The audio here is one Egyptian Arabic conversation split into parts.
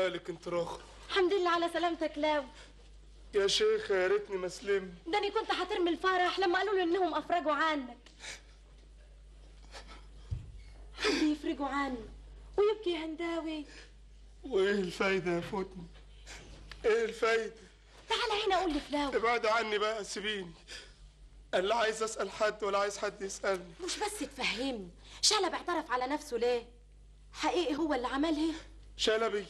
مالك انت راخر الحمد لله على سلامتك لاو يا شيخ يا ريتني ما سلمت ده انا كنت هترمي الفرح لما قالوا له انهم افرجوا عنك حد يفرجوا عني ويبكي يا هنداوي وايه الفايدة يا فوتني ايه الفايدة تعالى هنا قول لي فلاو ابعد عني بقى سيبيني انا لا عايز اسال حد ولا عايز حد يسالني مش بس تفهمني شلب اعترف على نفسه ليه حقيقي هو اللي عملها شلبي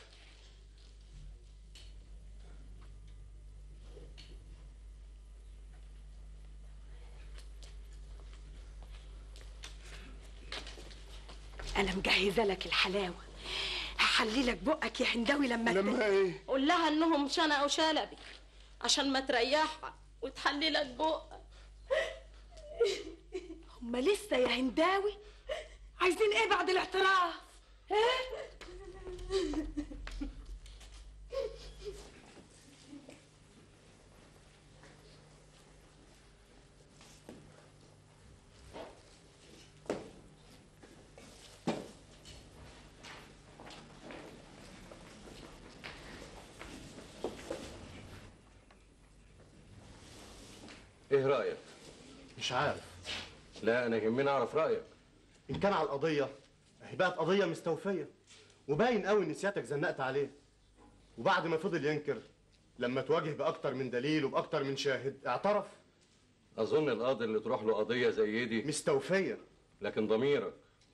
انا مجهزه لك الحلاوه هحللك بقك يا هنداوي لما لما ايه قول لها انهم شنقوا شلبي عشان ما تريحها وتحلي لك بقك هما لسه يا هنداوي عايزين ايه بعد الاعتراف ها ايه رايك مش عارف لا انا يهمني اعرف رايك ان كان على القضيه هي بقت قضيه مستوفيه وباين قوي ان سيادتك زنقت عليه وبعد ما فضل ينكر لما تواجه باكتر من دليل وباكتر من شاهد اعترف اظن القاضي اللي تروح له قضيه زي دي مستوفيه لكن ضميرك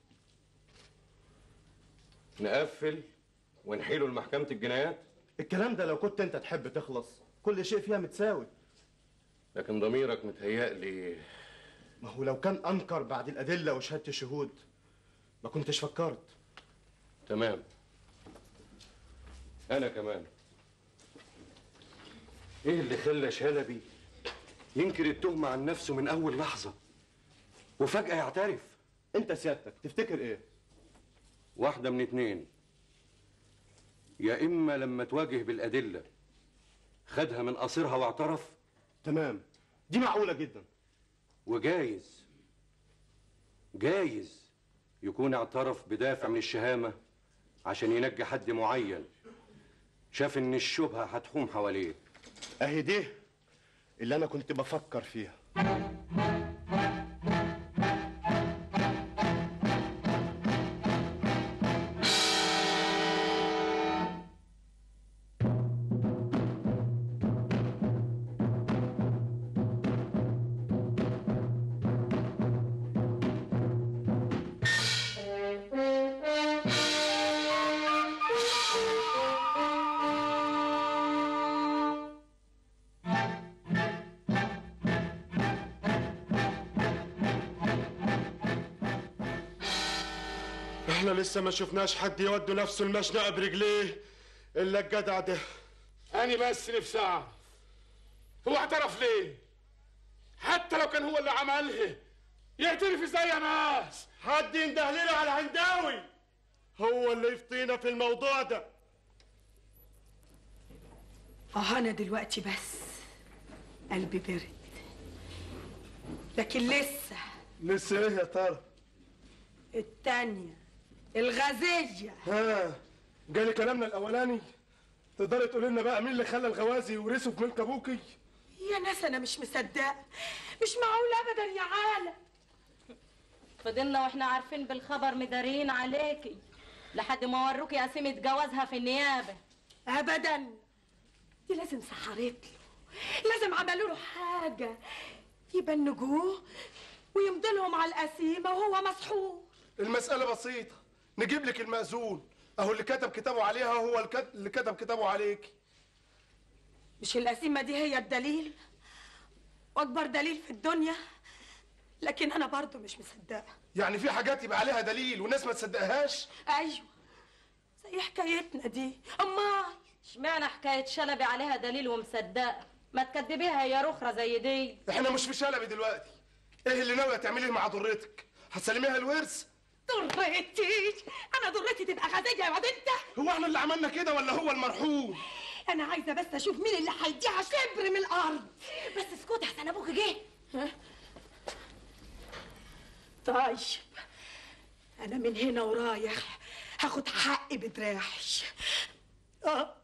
نقفل ونحيله لمحكمه الجنايات الكلام ده لو كنت انت تحب تخلص كل شيء فيها متساوي لكن ضميرك متهيألي ما هو لو كان انكر بعد الادله وشهاده الشهود ما كنتش فكرت تمام انا كمان ايه اللي خلى شلبي ينكر التهمه عن نفسه من اول لحظه وفجاه يعترف انت سيادتك تفتكر ايه واحده من اتنين يا اما لما تواجه بالادله خدها من قصيرها واعترف تمام دي معقوله جدا وجايز جايز يكون اعترف بدافع من الشهامة عشان ينجي حد معين شاف ان الشبهة هتحوم حواليه اهي دي اللي انا كنت بفكر فيها احنا لسه ما شفناش حد يودوا نفسه المشنقة برجليه الا الجدع ده أنا بس نفسي أعرف هو اعترف ليه؟ حتى لو كان هو اللي عملها يعترف ازاي يا ناس؟ حد ينده لنا على هنداوي هو اللي يفطينا في الموضوع ده اه انا دلوقتي بس قلبي برد لكن لسه لسه ايه يا ترى التانية الغازية ها جالي كلامنا الاولاني تقدري تقولي لنا بقى مين اللي خلى الغوازي يورثوا في ملك ابوكي يا ناس انا مش مصدقة مش معقول ابدا يا عالم فضلنا واحنا عارفين بالخبر مدارين عليكي لحد ما وروكي قسيمة جوازها في النيابة ابدا دي لازم سحرت له لازم عملوا له حاجة يبنجوه ويمضي لهم على القسيمة وهو مسحور المسألة بسيطة نجيب لك المأذون اهو اللي كتب كتابه عليها هو الكت- اللي كتب كتابه عليكي مش القسيمة دي هي الدليل واكبر دليل في الدنيا لكن انا برضو مش مصدقة يعني في حاجات يبقى عليها دليل والناس ما تصدقهاش ايوه زي حكايتنا دي امال اشمعنى حكاية شلبي عليها دليل ومصدقة ما تكدبيها يا رخرة زي دي احنا مش في شلبي دلوقتي ايه اللي ناوية تعمليه مع ضرتك هتسلميها الورث ضرتي انا ضرتي تبقى غازية يا واد انت هو احنا اللي عملنا كده ولا هو المرحوم انا عايزه بس اشوف مين اللي هيديها شبر من الارض بس اسكت احسن ابوك جه طيب انا من هنا ورايح هاخد حقي بدراعي اه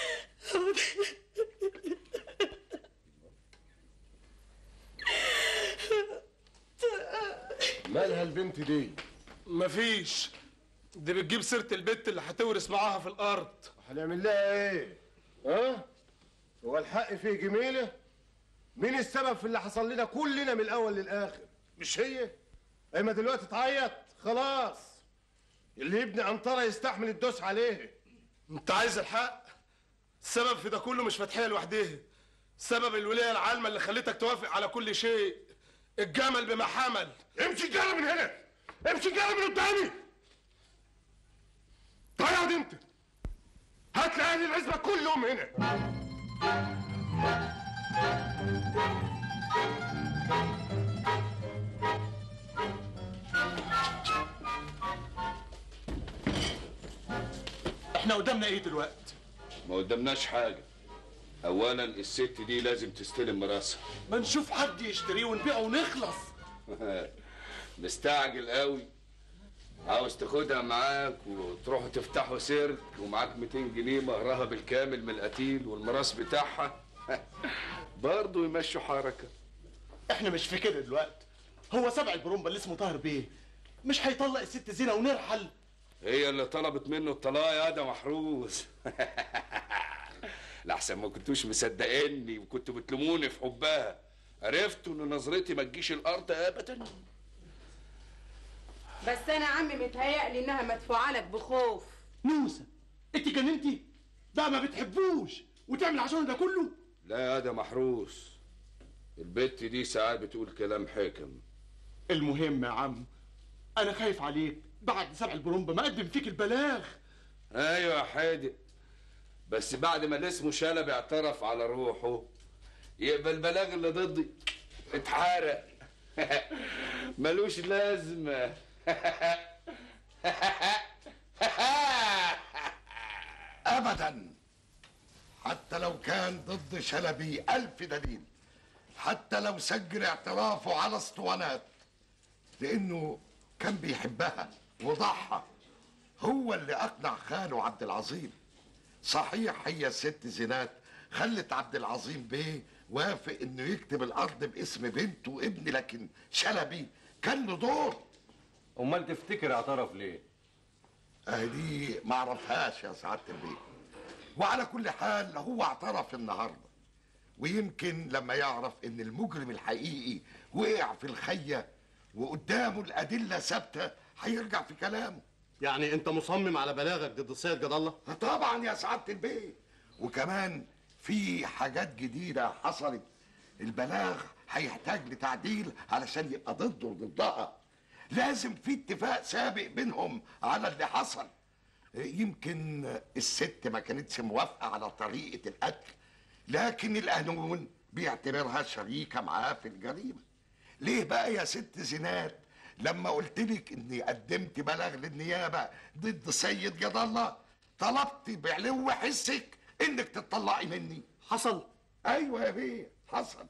مالها البنت دي مفيش دي بتجيب سيرة البت اللي هتورث معاها في الأرض هنعمل لها ايه؟ ها؟ هو الحق فيه جميلة؟ مين السبب في اللي حصل لنا كلنا من الأول للآخر؟ مش هي؟ أما دلوقتي تعيط خلاص اللي يبني عنطرة يستحمل الدوس عليه انت عايز الحق السبب في ده كله مش فتحية لوحدها سبب الولاية العالمة اللي خلتك توافق على كل شيء الجمل بما حمل امشي جرى من هنا امشي جرى من قدامي تعالى انت هات لي اهل العزبة كلهم هنا احنا قدامنا ايه دلوقتي ما قدامناش حاجة أولا الست دي لازم تستلم مراسها ما نشوف حد يشتريه ونبيعه ونخلص مستعجل قوي عاوز تاخدها معاك وتروحوا تفتحوا سيرك ومعاك 200 جنيه مهرها بالكامل من القتيل والمراس بتاعها برضه يمشوا حركة احنا مش في كده دلوقتي هو سبع البرومبا اللي اسمه طاهر بيه مش هيطلق الست زينة ونرحل هي اللي طلبت منه الطلاق يا ده محروس لحسن ما كنتوش مصدقيني وكنتوا بتلوموني في حبها عرفتوا ان نظرتي ما تجيش الارض ابدا بس انا عمي متهيألي انها مدفوعه لك بخوف نوسة انت جننتي ده ما بتحبوش وتعمل عشان ده كله لا يا ده محروس البت دي ساعات بتقول كلام حكم المهم يا عم انا خايف عليك بعد سبع البرومبا ما قدم فيك البلاغ ايوه يا حادق بس بعد ما اللي اسمه شلبي اعترف على روحه يبقى البلاغ اللي ضدي اتحرق ملوش لازمه ابدا حتى لو كان ضد شلبي الف دليل حتى لو سجل اعترافه على اسطوانات لانه كان بيحبها وضحى هو اللي اقنع خاله عبد العظيم صحيح هي الست زينات خلت عبد العظيم بيه وافق انه يكتب الارض باسم بنته وابن لكن شلبي كان له دور امال تفتكر اعترف ليه اهي دي ما اعرفهاش يا سعاده البيه وعلى كل حال هو اعترف النهارده ويمكن لما يعرف ان المجرم الحقيقي وقع في الخيه وقدامه الادله ثابته هيرجع في كلامه يعني انت مصمم على بلاغك ضد السيد جد الله طبعا يا سعاده البيه وكمان في حاجات جديده حصلت البلاغ هيحتاج لتعديل علشان يبقى ضده وضدها لازم في اتفاق سابق بينهم على اللي حصل يمكن الست ما كانتش موافقه على طريقه القتل لكن القانون بيعتبرها شريكه معاه في الجريمه ليه بقى يا ست زينات لما قلت لك اني قدمت بلاغ للنيابه ضد سيد جد الله طلبت بعلو حسك انك تطلعي مني حصل ايوه يا بيه حصل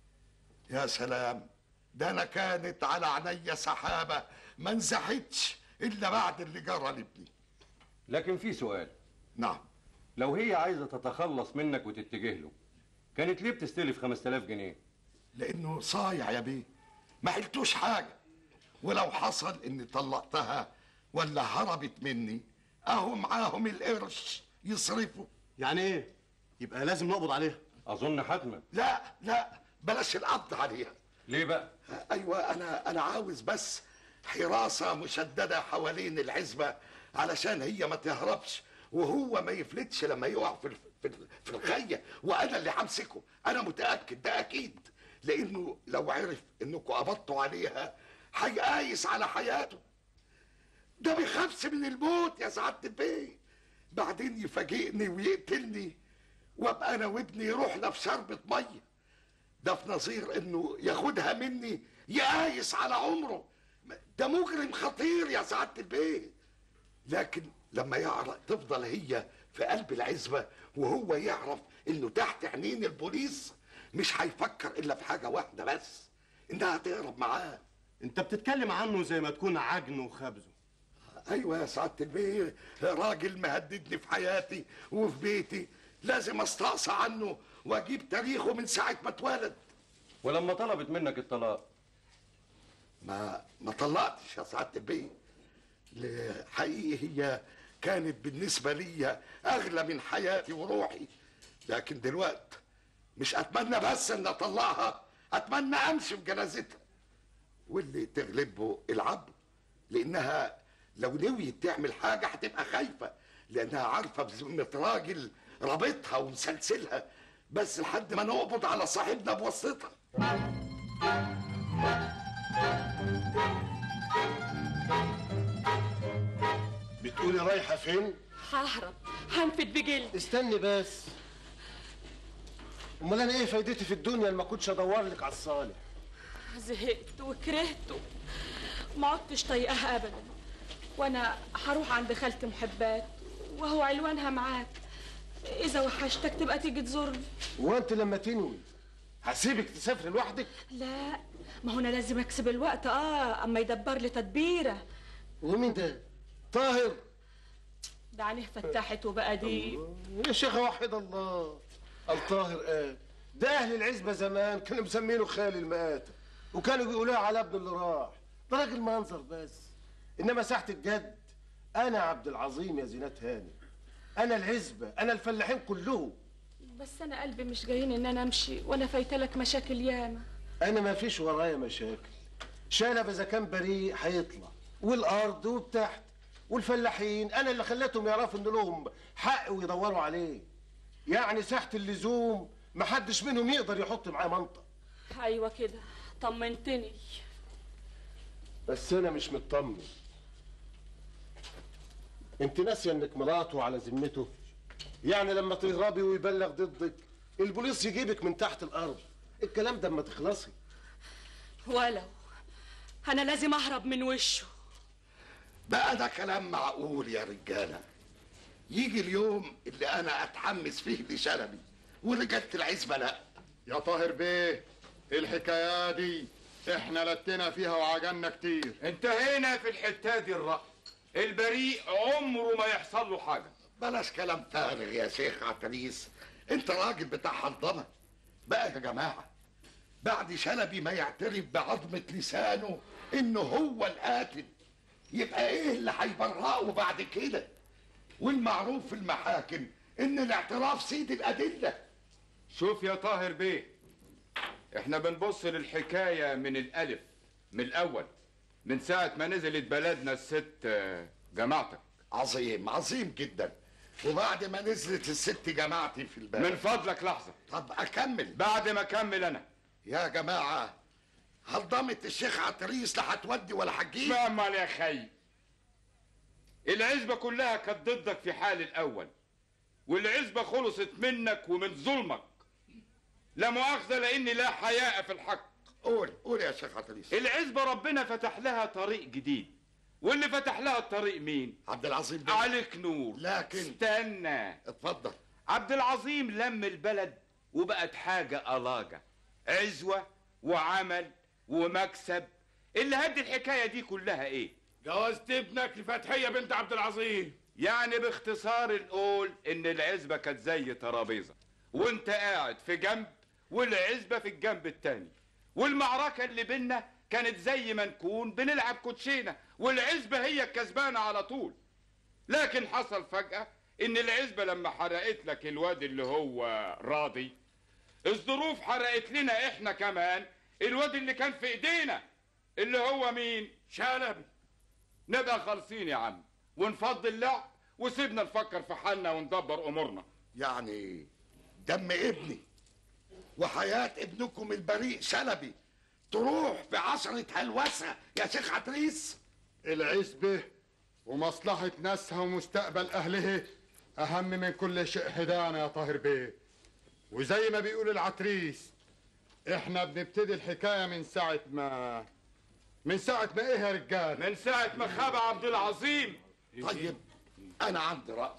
يا سلام ده انا كانت على عينيا سحابه ما نزحتش الا بعد اللي جرى لابني لكن في سؤال نعم لو هي عايزه تتخلص منك وتتجه له كانت ليه بتستلف 5000 جنيه لانه صايع يا بيه ما حلتوش حاجه ولو حصل اني طلقتها ولا هربت مني اهو معاهم القرش يصرفوا يعني ايه يبقى لازم نقبض عليها اظن حتما لا لا بلاش القبض عليها ليه بقى ايوه انا انا عاوز بس حراسه مشدده حوالين العزبه علشان هي ما تهربش وهو ما يفلتش لما يقع في الف- في ال- في الخيه وانا اللي همسكه انا متاكد ده اكيد لانه لو عرف انكم قبضتوا عليها هيقايس على حياته ده بيخافش من الموت يا سعاده البيه بعدين يفاجئني ويقتلني وابقى انا وابني رحنا في شربة ميه ده في نظير انه ياخدها مني يقايس على عمره ده مجرم خطير يا سعاده البيه لكن لما يعرف تفضل هي في قلب العزبه وهو يعرف انه تحت عينين البوليس مش هيفكر الا في حاجه واحده بس انها تهرب معاه انت بتتكلم عنه زي ما تكون عجن وخبزه ايوه يا سعاده البيه راجل مهددني في حياتي وفي بيتي لازم استقصى عنه واجيب تاريخه من ساعه ما اتولد ولما طلبت منك الطلاق ما ما طلقتش يا سعاده البيه ل- حقيقي هي كانت بالنسبه لي اغلى من حياتي وروحي لكن دلوقتي مش اتمنى بس ان اطلقها اتمنى امشي في جنازتها واللي تغلبه العبد لانها لو نويت تعمل حاجه هتبقى خايفه لانها عارفه بذمه راجل رابطها ومسلسلها بس لحد ما نقبض على صاحبنا بواسطه بتقولي رايحه فين ههرب هنفد بجلد استني بس امال انا ايه فايدتي في الدنيا لما كنتش ادور لك على الصالح زهقت وكرهته ما عدتش طايقاها ابدا وانا هروح عند خالتي محبات وهو علوانها معاك اذا وحشتك تبقى تيجي تزورني وانت لما تنوي هسيبك تسافري لوحدك لا ما هو انا لازم اكسب الوقت اه اما يدبر لي تدبيره ومين ده طاهر ده عينيه فتحت وبقى دي يا شيخ وحد الله الطاهر قال ده اهل العزبه زمان كانوا مسمينه خالي المآتة وكانوا بيقولوها على ابن اللي راح ده راجل منظر بس انما ساحه الجد انا عبد العظيم يا زينات هاني انا العزبه انا الفلاحين كلهم بس انا قلبي مش جايين ان انا امشي وانا فايتلك مشاكل ياما انا ما فيش ورايا مشاكل شلب اذا كان بريء هيطلع والارض وبتحت والفلاحين انا اللي خليتهم يعرفوا ان لهم حق ويدوروا عليه يعني ساحه اللزوم محدش منهم يقدر يحط معاه منطق ايوه كده طمنتني بس انا مش مطمن انت ناسيه انك مراته على ذمته يعني لما تهربي ويبلغ ضدك البوليس يجيبك من تحت الارض الكلام ده اما تخلصي ولو انا لازم اهرب من وشه بقى ده كلام معقول يا رجاله يجي اليوم اللي انا اتحمس فيه لشلبي ورجاله العزبه لا يا طاهر بيه الحكايه دي احنا لتنا فيها وعجلنا كتير انتهينا في الحته دي الرأي البريء عمره ما يحصل له حاجه بلاش كلام فارغ يا شيخ عتريس انت راجل بتاع حضنه بقى يا جماعه بعد شلبي ما يعترف بعظمه لسانه انه هو القاتل يبقى ايه اللي هيبرئه بعد كده والمعروف في المحاكم ان الاعتراف سيد الادله شوف يا طاهر بيه احنا بنبص للحكايه من الالف من الاول من ساعه ما نزلت بلدنا الست آه، جماعتك عظيم عظيم جدا وبعد ما نزلت الست جماعتي في البلد من فضلك لحظه طب اكمل بعد ما اكمل انا يا جماعه هل ضمت الشيخ عتريس لا هتودي ولا هتجيب امال يا خي العزبه كلها كانت ضدك في حال الاول والعزبه خلصت منك ومن ظلمك لا مؤاخذه لاني لا حياء في الحق قول قول يا شيخ عتريس العزبه ربنا فتح لها طريق جديد واللي فتح لها الطريق مين عبد العظيم بيه. عليك نور لكن استنى اتفضل عبد العظيم لم البلد وبقت حاجة ألاجة عزوة وعمل ومكسب اللي هدي الحكاية دي كلها ايه جوزت ابنك لفتحية بنت عبد العظيم يعني باختصار نقول ان العزبة كانت زي ترابيزة وانت قاعد في جنب والعزبة في الجنب التاني والمعركة اللي بينا كانت زي ما نكون بنلعب كوتشينة والعزبة هي الكسبانة على طول لكن حصل فجأة ان العزبة لما حرقت لك الواد اللي هو راضي الظروف حرقت لنا احنا كمان الواد اللي كان في ايدينا اللي هو مين شلبي نبقى خالصين يا عم ونفضي اللعب وسيبنا نفكر في حالنا وندبر امورنا يعني دم ابني وحياة ابنكم البريء شلبي تروح بعشرة هلوسة يا شيخ عتريس العزبة ومصلحة ناسها ومستقبل أهلها أهم من كل شيء هدانا يا طاهر بيه وزي ما بيقول العتريس احنا بنبتدي الحكاية من ساعة ما من ساعة ما ايه يا رجال من ساعة ما خاب عبد العظيم طيب أنا عندي رأي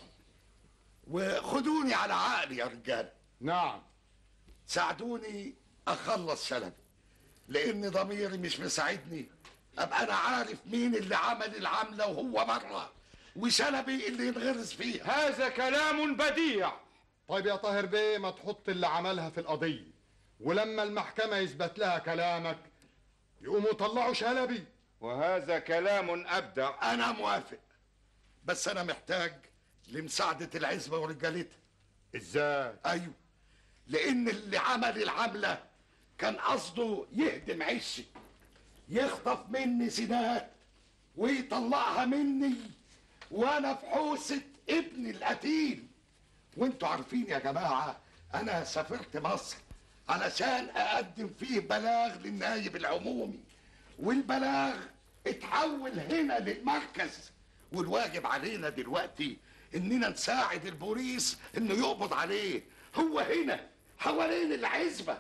وخدوني على عقلي يا رجال نعم ساعدوني أخلص شلبي لأن ضميري مش مساعدني ابقى انا عارف مين اللي عمل العمله وهو بره وشلبي اللي ينغرس فيها هذا كلام بديع طيب يا طاهر بيه ما تحط اللي عملها في القضية ولما المحكمة يثبت لها كلامك يقوموا يطلعوا شلبي وهذا كلام أبدع انا موافق بس انا محتاج لمساعده العزبه ورجالتها ازاي ايوه لان اللي عمل العمله كان قصده يهدم عشي يخطف مني سنات ويطلعها مني وانا في حوسه ابن القتيل وانتوا عارفين يا جماعه انا سافرت مصر علشان اقدم فيه بلاغ للنايب العمومي والبلاغ اتحول هنا للمركز والواجب علينا دلوقتي اننا نساعد البوليس انه يقبض عليه هو هنا حوالين العزبه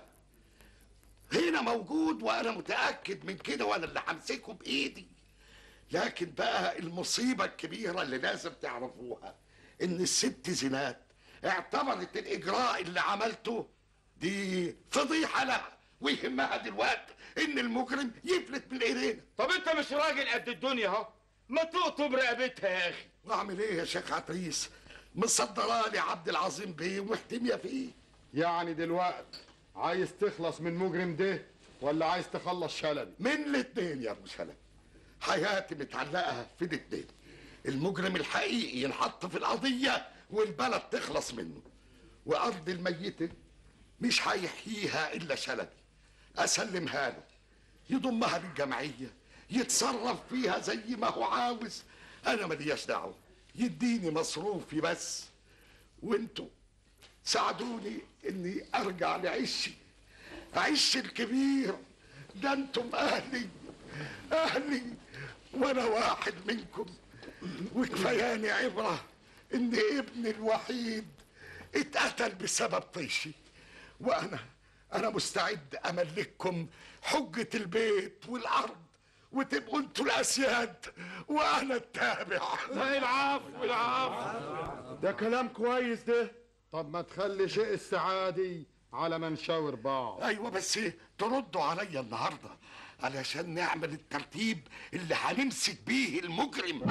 هنا موجود وانا متاكد من كده وانا اللي همسكه بايدي لكن بقى المصيبه الكبيره اللي لازم تعرفوها ان الست زينات اعتبرت الاجراء اللي عملته دي فضيحه لها ويهمها دلوقتي ان المجرم يفلت من ايدينا طب انت مش راجل قد الدنيا اهو ما تقطب رقبتها يا اخي واعمل ايه يا شيخ عتريس مصدره لي عبد العظيم بيه ومحتميه فيه يعني دلوقتي عايز تخلص من مجرم ده ولا عايز تخلص شلبي من الاتنين يا ابو شلبي حياتي متعلقه في الاتنين المجرم الحقيقي ينحط في القضيه والبلد تخلص منه وارض الميته مش هيحييها الا شلبي اسلمها له يضمها للجمعيه يتصرف فيها زي ما هو عاوز انا ملياش دعوه يديني مصروفي بس وانتوا ساعدوني اني ارجع لعشي عشي الكبير ده انتم اهلي اهلي وانا واحد منكم وكفاياني عبره ان ابني الوحيد اتقتل بسبب طيشي وانا انا مستعد املككم حجه البيت والارض وتبقوا انتوا الاسياد وانا التابع لا العفو العفو ده كلام كويس ده طب ما تخلي شيء السعادي على ما نشاور بعض ايوه بس تردوا عليا النهارده علشان نعمل الترتيب اللي هنمسك بيه المجرم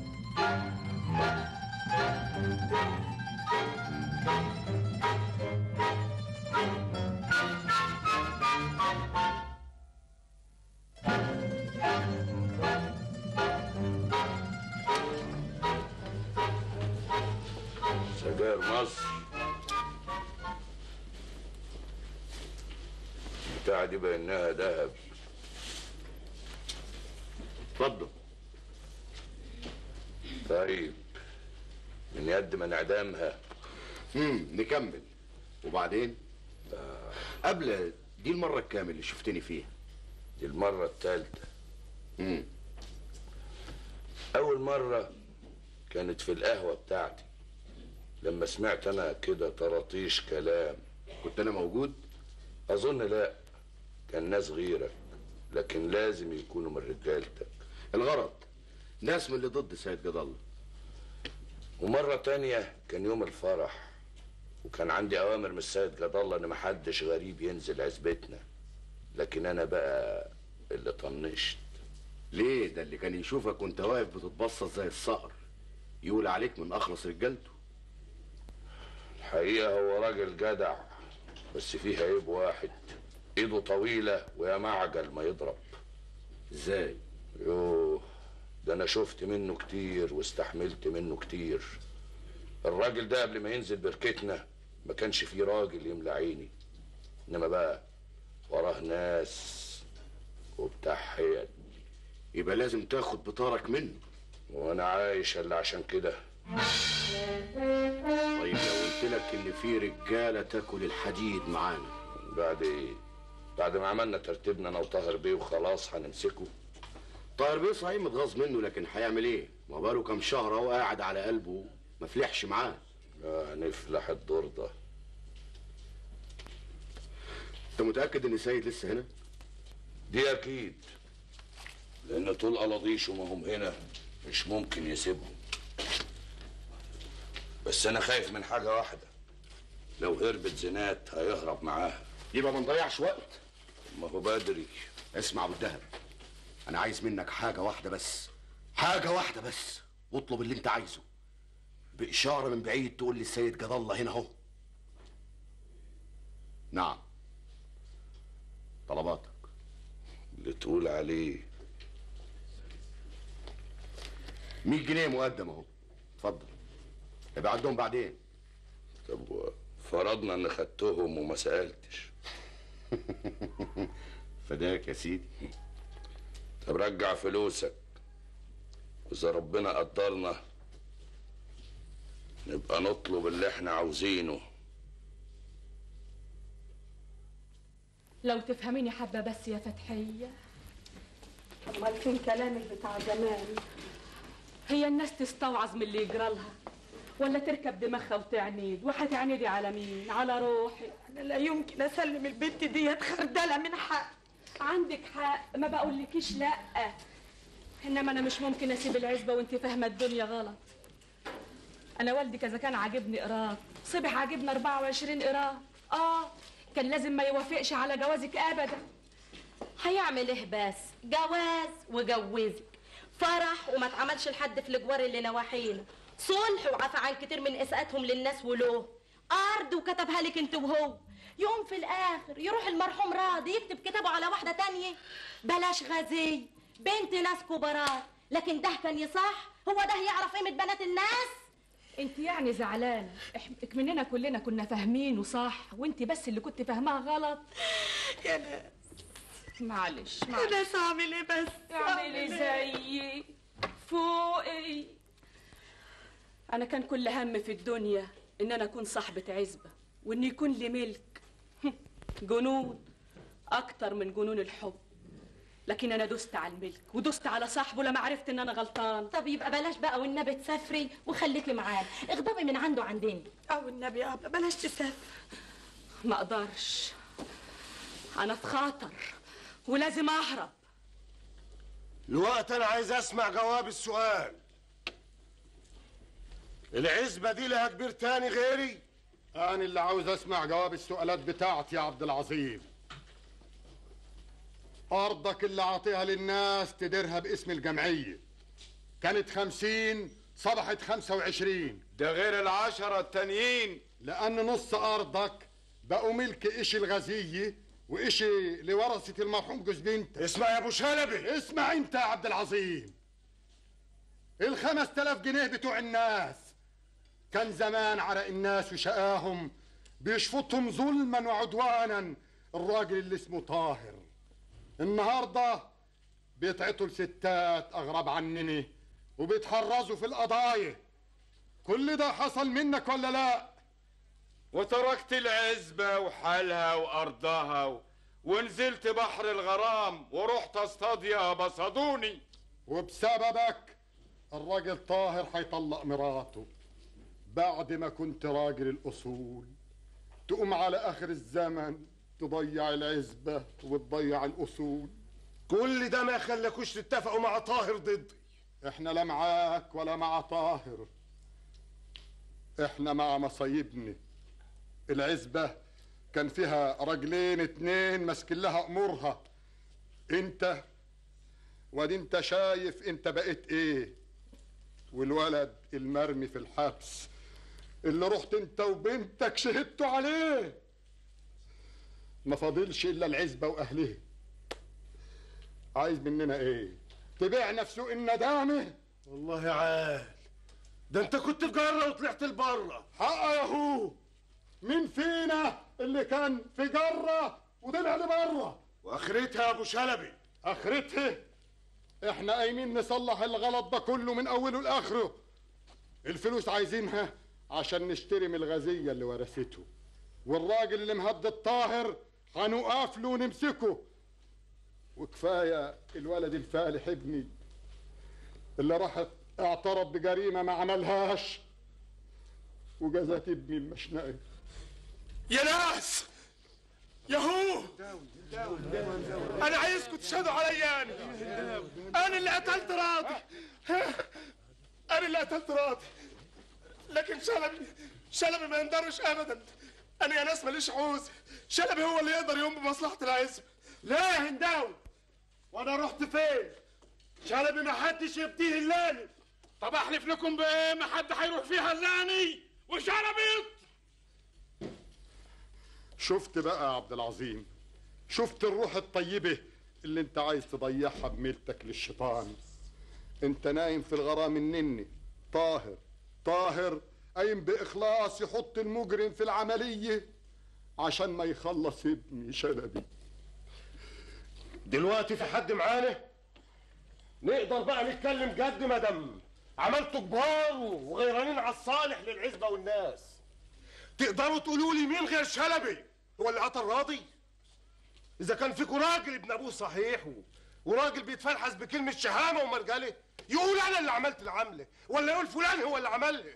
سجاير مصر بتاع دي بانها ذهب اتفضل طيب من يد ما انعدامها امم نكمل وبعدين قبل دي المرة الكامل اللي شفتني فيها دي المرة الثالثة امم أول مرة كانت في القهوة بتاعتي لما سمعت أنا كده طراطيش كلام كنت أنا موجود؟ أظن لا كان ناس غيرك لكن لازم يكونوا من رجالتك الغرض ناس من اللي ضد سيد جد الله ومرة تانية كان يوم الفرح وكان عندي أوامر من السيد جد الله إن محدش غريب ينزل عزبتنا لكن أنا بقى اللي طنشت ليه ده اللي كان يشوفك وانت واقف بتتبسط زي الصقر يقول عليك من اخلص رجالته الحقيقة هو راجل جدع بس فيه عيب واحد ايده طويلة ويا معجل ما يضرب ازاي يوه ده انا شفت منه كتير واستحملت منه كتير الراجل ده قبل ما ينزل بركتنا ما كانش فيه راجل يملى عيني انما بقى وراه ناس وبتاع حيل يبقى لازم تاخد بطارك منه وانا عايش الا عشان كده طيب لو قلت لك ان في رجاله تاكل الحديد معانا بعد ايه بعد ما عملنا ترتيبنا انا وطاهر بيه وخلاص هنمسكه طاهر بيه صحيح متغاظ منه لكن هيعمل ايه ما بقاله كام شهر اهو قاعد على قلبه ما فلحش معاه لا نفلح الدور ده انت متاكد ان سيد لسه هنا دي اكيد لان طول قلاضيش وما هم هنا مش ممكن يسيبهم بس انا خايف من حاجه واحده لو هربت زينات هيهرب معاها يبقى ما نضيعش وقت ما هو بدري اسمع ابو الدهب انا عايز منك حاجه واحده بس حاجه واحده بس واطلب اللي انت عايزه باشاره من بعيد تقول لي السيد جد الله هنا اهو نعم طلباتك اللي تقول عليه 100 جنيه مقدم اهو اتفضل يبقى عندهم بعدين طب فرضنا ان خدتهم وما سالتش فداك يا سيدي طب رجع فلوسك واذا ربنا قدرنا نبقى نطلب اللي احنا عاوزينه لو تفهميني حبة بس يا فتحية امال فين كلامك بتاع زمان هي الناس تستوعظ من اللي يجرى لها ولا تركب دماغها وتعنيد وهتعنيدي على مين على روحي انا لا يمكن اسلم البنت ديت خردله من حق عندك حق ما بقولكيش لا انما انا مش ممكن اسيب العزبه وانت فاهمه الدنيا غلط انا والدك اذا كان عاجبني قراط صبح عاجبني 24 قراط اه كان لازم ما يوافقش على جوازك ابدا هيعمل ايه بس جواز وجوزك فرح وما اتعملش لحد في الجوار اللي نواحينا صلح وعفى عن كتير من اساءتهم للناس وله ارض وكتبها لك انت وهو يوم في الاخر يروح المرحوم راضي يكتب كتابه على واحده تانية بلاش غازي بنت ناس كبارات لكن ده كان يصح هو ده يعرف قيمه بنات الناس انت يعني زعلانه احنا مننا كلنا كنا فاهمين وصح وانت بس اللي كنت فاهماها غلط يا ناس معلش يا معلش ناس اعمل ايه بس اعملي زيي فوقي انا كان كل هم في الدنيا ان انا اكون صاحبة عزبة وان يكون لي ملك جنون اكتر من جنون الحب لكن انا دست على الملك ودست على صاحبه لما عرفت ان انا غلطان طب يبقى بلاش بقى والنبي تسافري وخليكي معاه اغضبي من عنده عندنا او النبي يا ابله بلاش تسافر ما اقدرش انا في خطر ولازم اهرب الوقت انا عايز اسمع جواب السؤال العزبة دي لها كبير تاني غيري أنا اللي عاوز أسمع جواب السؤالات بتاعتي يا عبد العظيم أرضك اللي عاطيها للناس تديرها باسم الجمعية كانت خمسين صبحت خمسة وعشرين ده غير العشرة التانيين لأن نص أرضك بقوا ملك إشي الغزية وإشي لورثة المرحوم جوز بنتك اسمع يا أبو شلبي اسمع أنت يا عبد العظيم الخمس تلاف جنيه بتوع الناس كان زمان عرق الناس وشقاهم بيشفطهم ظلما وعدوانا الراجل اللي اسمه طاهر النهارده بيتعطوا لستات اغرب عنني وبيتحرزوا في القضايا كل ده حصل منك ولا لا وتركت العزبة وحالها وأرضها و... ونزلت بحر الغرام ورحت اصطاد يا بصدوني وبسببك الراجل طاهر هيطلق مراته بعد ما كنت راجل الأصول تقوم على آخر الزمن تضيع العزبة وتضيع الأصول كل ده ما يخليكوش تتفقوا مع طاهر ضدي احنا لا معاك ولا مع طاهر احنا مع مصايبنا العزبة كان فيها رجلين اتنين ماسكين لها امورها انت وادي انت شايف انت بقيت ايه والولد المرمي في الحبس اللي رحت انت وبنتك شهدتوا عليه ما فاضلش الا العزبة واهلها عايز مننا ايه تبيعنا في سوق الندامة والله عال ده انت كنت في جرة وطلعت لبره حقا يا هو مين فينا اللي كان في جرة وطلع لبره واخرتها يا ابو شلبي اخرتها احنا قايمين نصلح الغلط ده كله من اوله لاخره الفلوس عايزينها عشان نشتري من الغزية اللي ورثته والراجل اللي مهدد الطاهر هنوقف له ونمسكه وكفاية الولد الفالح ابني اللي راح اعترف بجريمة ما عملهاش وجازت ابني المشنقة يا ناس يا هو انا عايزكم تشهدوا عليا انا انا اللي قتلت راضي ها؟ انا اللي قتلت راضي لكن شلبي شلبي ما يندرش ابدا انا يا ناس ماليش عوز شلبي هو اللي يقدر يقوم بمصلحه العزب لا يا هنداوي وانا رحت فين شلبي ما حدش يبديه اللاني طب احلف لكم بايه ما حد هيروح فيها اللاني وشربت شفت بقى يا عبد العظيم شفت الروح الطيبة اللي انت عايز تضيعها بميلتك للشيطان انت نايم في الغرام النني طاهر طاهر قايم بإخلاص يحط المجرم في العملية عشان ما يخلص ابني شلبي دلوقتي في حد معانا نقدر بقى نتكلم جد مدام عملتوا كبار وغيرانين على الصالح للعزبه والناس تقدروا تقولوا لي مين غير شلبي هو اللي قتل راضي اذا كان فيكوا راجل ابن ابوه صحيح و... وراجل بيتفلحس بكلمه شهامه ومرجله يقول انا اللي عملت العمله ولا يقول فلان هو اللي عملها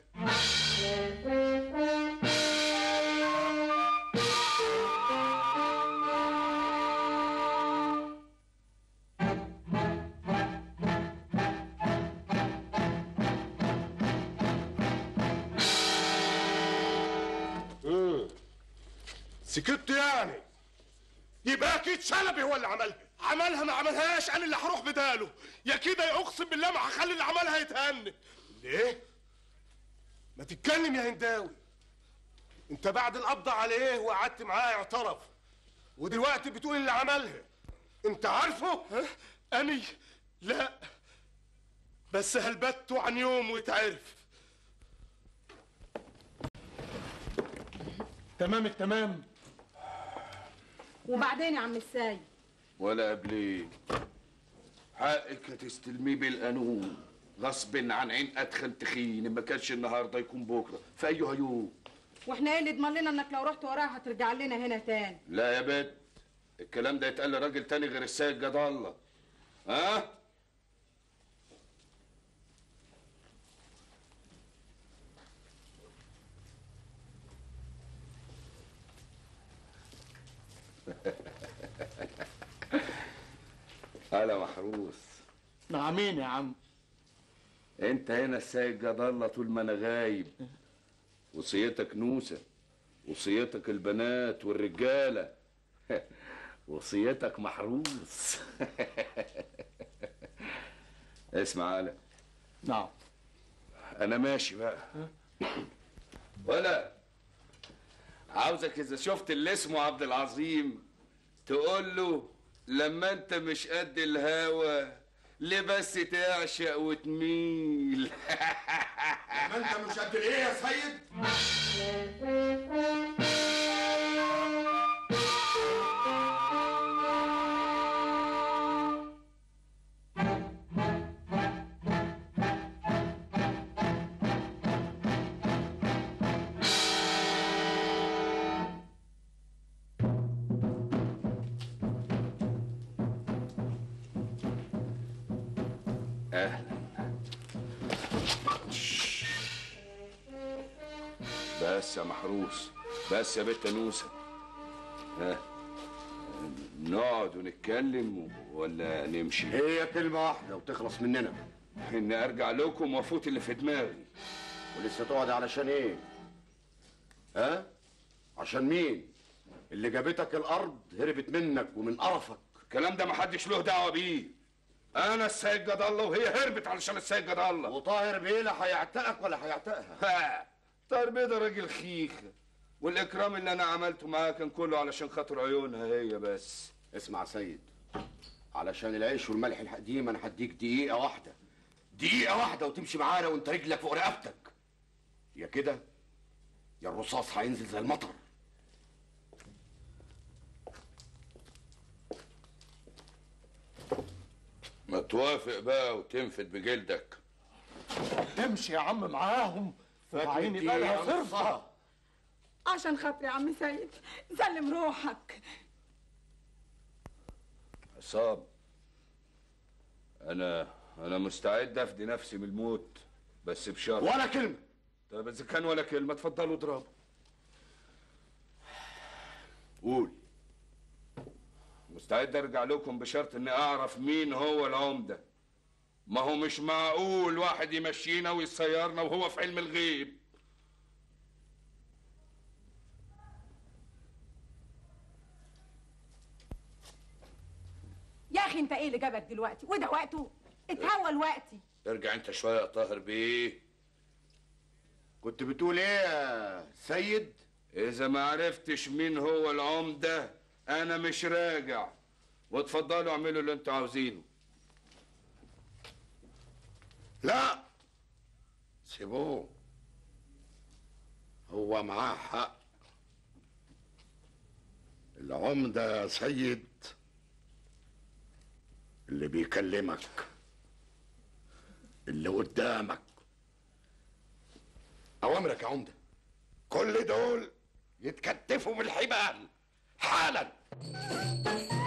مم. سكت يعني يبقى اكيد شلبي هو اللي عملها عملها ما عملهاش انا اللي هروح بداله يا كده يا اقسم بالله ما هخلي اللي عملها يتهنى ليه ما تتكلم يا هنداوي انت بعد القبض عليه وقعدت معاه اعترف ودلوقتي بتقول اللي عملها انت عارفه اني لا بس هلبته عن يوم ويتعرف تمام التمام وبعدين يا عم السيد ولا قبليه حقك هتستلميه بالقانون غصب عن عين ادخل تخين ما كانش النهارده يكون بكره في ايها يوم واحنا ايه اللي ضمن لنا انك لو رحت وراها هترجع لنا هنا تاني لا يا بت الكلام ده يتقال لراجل تاني غير السيد جد الله ها هلا محروس مع مين يا عم انت هنا السيد جد الله طول ما انا غايب وصيتك نوسه وصيتك البنات والرجاله وصيتك محروس اسمع على نعم انا ماشي بقى ولا عاوزك اذا شفت اللي اسمه عبد العظيم تقول له لما انت مش قد الهوى ليه بس تعشق وتميل ما انت مش قد ايه يا سيد اهلا بس يا محروس بس يا بنت نوسه ها نقعد ونتكلم ولا نمشي هي كلمة واحدة وتخلص مننا ان ارجع لكم وافوت اللي في دماغي ولسه تقعد علشان ايه؟ ها؟ عشان مين؟ اللي جابتك الأرض هربت منك ومن قرفك الكلام ده محدش له دعوه بيه انا السيد جد الله وهي هربت علشان السيد جد الله وطاهر بيه لا هيعتقك ولا هيعتقها ها طاهر بيه ده راجل خيخه والاكرام اللي انا عملته معاه كان كله علشان خاطر عيونها هي بس اسمع يا سيد علشان العيش والملح القديم انا هديك دقيقة واحدة دقيقة واحدة وتمشي معانا وانت رجلك فوق رقبتك يا كده يا الرصاص هينزل زي المطر ما توافق بقى وتنفد بجلدك امشي يا عم معاهم وعيني بالها صرفة عشان خاطري يا عم سيد سلم روحك عصام انا انا مستعد افدي نفسي من الموت بس بشرط ولا كلمة طب اذا كان ولا كلمه اتفضلوا اضربوا قول مستعد ارجع لكم بشرط اني اعرف مين هو العمده ما هو مش معقول واحد يمشينا ويسيرنا وهو في علم الغيب يا اخي انت ايه اللي جابك دلوقتي وده وقته اتهوى الوقتي ارجع انت شويه يا طاهر بيه كنت بتقول ايه يا سيد اذا ما عرفتش مين هو العمده انا مش راجع واتفضلوا اعملوا اللي انتوا عاوزينه لا سيبوه هو معاه حق العمدة يا سيد اللي بيكلمك اللي قدامك اوامرك يا عمده كل دول يتكتفوا من الحبال حالا